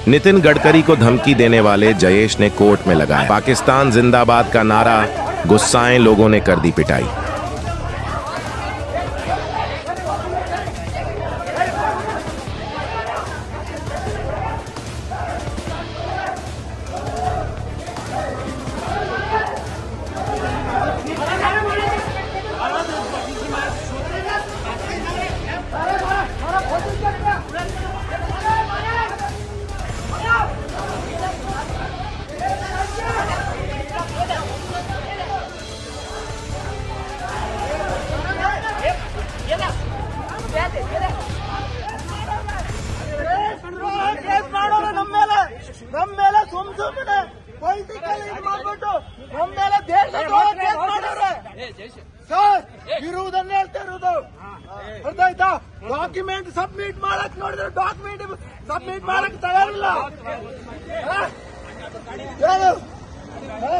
नितिन गडकरी को धमकी देने वाले जयेश ने कोर्ट में लगाया पाकिस्तान जिंदाबाद का नारा गुस्साएं लोगों ने कर दी पिटाई ಕೇಸ್ ಮಾಡೋರು ನಮ್ಮ ಮೇಲೆ ನಮ್ಮ ಮೇಲೆ ಸುಮ್ ಸುಮ್ಮನೆ ಪೊಲಿಟಿಕಲ್ ಇದು ಮಾಡ್ಬಿಟ್ಟು ನಮ್ಮ ಮೇಲೆ ದೇಶದ್ರೋಹ ಕೇಸ್ ಮಾಡೋರೆ ಸರ್ ಇರುವುದನ್ನ ಹೇಳ್ತಾ ಇರುವುದು ಅರ್ಥ ಆಯ್ತಾ ಡಾಕ್ಯುಮೆಂಟ್ ಸಬ್ಮಿಟ್ ಮಾಡಕ್ ನೋಡಿದ್ರೆ ಡಾಕ್ಯುಮೆಂಟ್ ಸಬ್ಮಿಟ್ ಮಾಡಕ್ ತಯಾರಿಲ್ಲ ಹ? ಏನು? ಹ?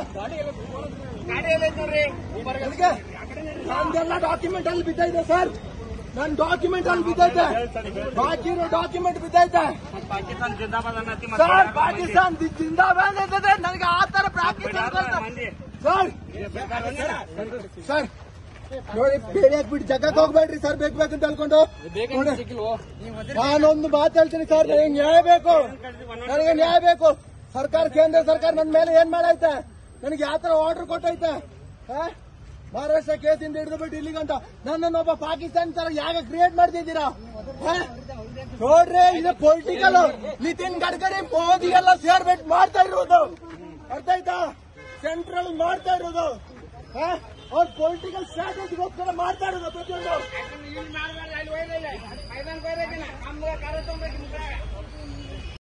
ಎಲ್ಲಿಗೆ? ನಂದೆಲ್ಲ ಡಾಕ್ಯುಮೆಂಟ್ ಅಲ್ಲಿ ಬಿದ್ದೈತೆ ಸರ್ ನನ್ ಡಾಕ್ಯುಮೆಂಟ್ ಅಲ್ಲಿ ಬಿದ್ದೈತೆ ಬಾಕಿ ಇರೋ ಡಾಕ್ಯುಮೆಂಟ್ ಬಿದ್ದೈತೆ ಪಾಕಿಸ್ತಾನ ಜಿಂದಾಬಾದ್ ಅನ್ನತ್ತಿ ಸರ್ ಪಾಕಿಸ್ತಾನ್ ದಿ- ಜಿಂದಾಬಾದ್ ಅಂತಂದ್ರೆ ನನಗೆ ಆ ತರ ಪ್ರಾಕ್ಟೀಸ್ ಸರ್ ಸರ್ ನೋಡಿ ಬೇರೆ ಬಿಟ್ಟು ಜಗಕ್ಕೆ ಹೋಗ್ಬೇಡ್ರಿ ಸರ್ ಬೇಕು ಬೇಕಂತ ಹೇಳ್ಕೊಂಡು ನೋಡಿ. ನಾನೊಂದು ಮಾತು ಹೇಳ್ತೀನಿ ಸರ್ ನನಗೆ ನ್ಯಾಯ ಬೇಕು ನನಗೆ ನ್ಯಾಯ ಬೇಕು ಸರ್ಕಾರ ಕೇಂದ್ರ ಸರ್ಕಾರ ನನ್ನ ಮೇಲೆ ಏನ್ ಮಾಡೈತೆ ನನಗೆ ಯಾವ ತರ ಆರ್ಡರ್ ಕೊಟ್ಟೈತೆ ಆ? ಮಹಾರಾಷ್ಟ್ರ ಕೇಸಿಂದ ಹಿಡಿದು ಬಿಟ್ಟು ಇಲ್ಲಿಗಂತ ನನ್ನನ್ನೊಬ್ಬ ಪಾಕಿಸ್ತಾನ ತರ ಯಾಕೆ ಕ್ರಿಯೇಟ್ ಮಾಡ್ತಿದ್ದೀರಾ ಆ? ನೋಡ್ರಿ ಇದು ಪೊಲಿಟಿಕಲ್ ನಿತಿನ್ ಗಡ್ಕರಿ ಮೋದಿ ಎಲ್ಲ ಸೇರ್ಬಿಟ್ಟು ಮಾಡ್ತಾ ಇರೋದು ಅರ್ಥ ಆಯ್ತಾ ಸೆಂಟ್ರಲ್ ಮಾಡ್ತಾ ಇರೋದು ಅವ್ರ ಪೊಲಿಟಿಕಲ್ ಸ್ಟ್ರಾಟಜಿಗೋಸ್ಕರ ಮಾಡ್ತಾ ಇರೋದು ಪ್ರತಿಯೊಂದು ಮೈದಾನ